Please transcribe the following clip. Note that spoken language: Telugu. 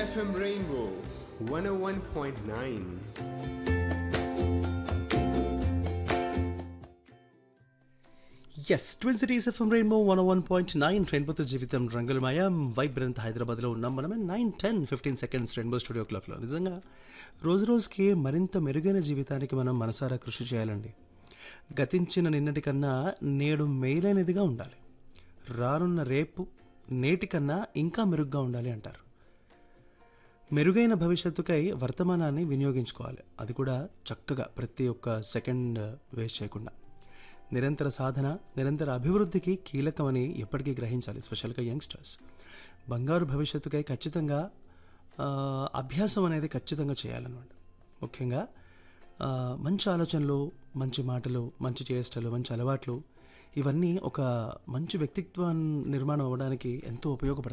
FM Rainbow 101.9. Yes twin cities FM rainbow one one point nine రెయిన్బోతో జీవితం రంగులమయం వైబ్రెంట్ హైదరాబాద్లో ఉన్నాం మనమే nine ten fifteen seconds rainbow studio క్లాక్లో నిజంగా రోజు రోజుకి మరింత మెరుగైన జీవితానికి మనం మనసారా కృషి చేయాలండి గతించిన నిన్నటి కన్నా నేడు మేలైనదిగా ఉండాలి రానున్న రేపు నేటి కన్నా ఇంకా మెరుగ్గా ఉండాలి అంటారు మెరుగైన భవిష్యత్తుకై వర్తమానాన్ని వినియోగించుకోవాలి అది కూడా చక్కగా ప్రతి ఒక్క సెకండ్ వేస్ట్ చేయకుండా నిరంతర సాధన నిరంతర అభివృద్ధికి కీలకమని ఎప్పటికీ గ్రహించాలి స్పెషల్గా యంగ్స్టర్స్ బంగారు భవిష్యత్తుకై ఖచ్చితంగా ఆ, అభ్యాసం అనేది ఖచ్చితంగా చేయాలన్నమాట ముఖ్యంగా ఆ, మంచి ఆలోచనలు మంచి మాటలు మంచి చేష్టలు మంచి అలవాట్లు ఇవన్నీ ఒక మంచి వ్యక్తిత్వం నిర్మాణం అవ్వడానికి ఎంతో ఉపయోగపడతాయి